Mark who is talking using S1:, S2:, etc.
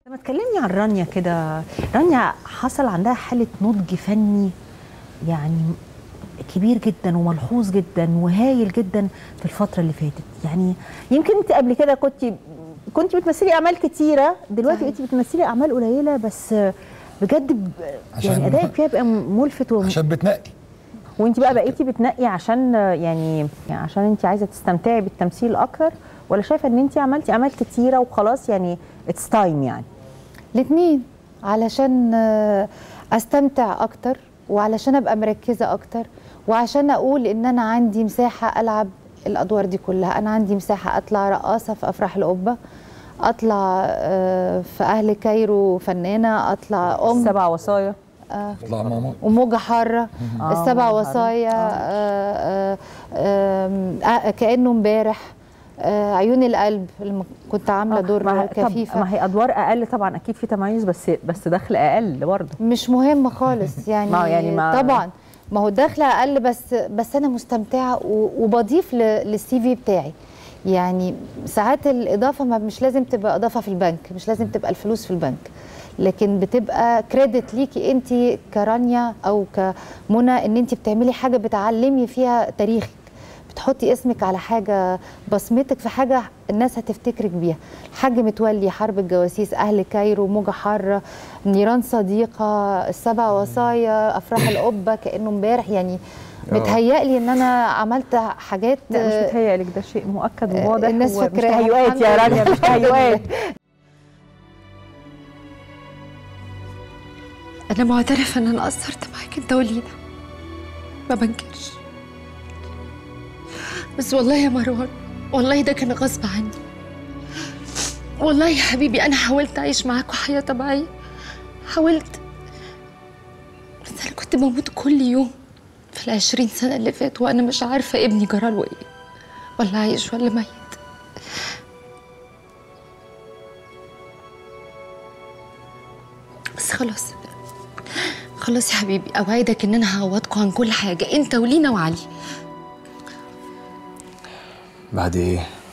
S1: لما تكلمني عن رانيا كده رانيا حصل عندها حالة نضج فني يعني كبير جدا وملحوظ جدا وهايل جدا في الفترة اللي فاتت يعني يمكن انت قبل كده كنت كنت بتمثلي اعمال كتيرة دلوقتي
S2: صحيح.
S1: انت بتمثلي اعمال قليلة بس بجد ب-
S3: عشان-
S1: يعني ادائك فيها بقى ملفت و...
S3: عشان بتنقي
S1: وانت بقى بقيتي بتنقي عشان يعني يعني عشان انت عايزه تستمتعي بالتمثيل اكتر ولا شايفه ان انت عملتي اعمال كتيره وخلاص يعني اتس تايم يعني
S2: الاثنين علشان آه، استمتع اكتر وعلشان ابقى مركزه اكتر وعشان اقول ان انا عندي مساحه العب الادوار دي كلها انا عندي مساحه اطلع رقاصه في افراح القبه اطلع آه، في اهل كايرو فنانه اطلع ام
S1: سبع وصايا
S3: اطلع ماما
S2: وموجة حارة
S1: آه،
S2: السبع
S1: موجة حارة.
S2: وصايا آه، آه، آم، آه، كأنه امبارح آه، عيون القلب اللي كنت عاملة دور
S1: ما هي- طب
S2: كفيفة
S1: ما هي ادوار اقل طبعا اكيد في تميز بس بس دخل اقل برضه
S2: مش مهم خالص يعني,
S1: ما هو يعني ما-
S2: طبعا ما هو الدخل اقل بس بس انا مستمتعه و- وبضيف ل- للسي في بتاعي يعني ساعات الاضافه ما مش لازم تبقى اضافه في البنك مش لازم تبقى الفلوس في البنك لكن بتبقى كريدت ليكي انت كرانيا او كمنى ان انت بتعملي حاجه بتعلمي فيها تاريخك بتحطي اسمك على حاجه بصمتك في حاجه الناس هتفتكرك بيها الحاج متولي حرب الجواسيس اهل كايرو موجه حاره نيران صديقه السبع وصايا افراح القبه كانه امبارح يعني
S3: آه.
S2: متهيألي ان انا عملت حاجات
S1: لا مش
S2: آه،
S1: متهيألك ده شيء مؤكد
S2: آه،
S1: وواضح
S2: الناس
S1: ومش
S2: فاكراها.
S1: تهيؤات يا
S2: الحمد
S1: رانيا
S2: لله.
S1: مش تهيؤات
S4: أنا معترفة إن أنا قصرت معاك أنت ولينا ما بنكرش بس والله يا مروان والله ده كان غصب عني والله يا حبيبي أنا حاولت أعيش معاك حياة طبيعية حاولت بس أنا كنت بموت كل يوم في العشرين سنة اللي فاتوا وأنا مش عارفة ابني جراله إيه ولا عايش ولا ميت بس خلاص خلاص يا حبيبي اوعدك ان انا هعوضكوا عن كل حاجه انت ولينا وعلي
S3: بعد ايه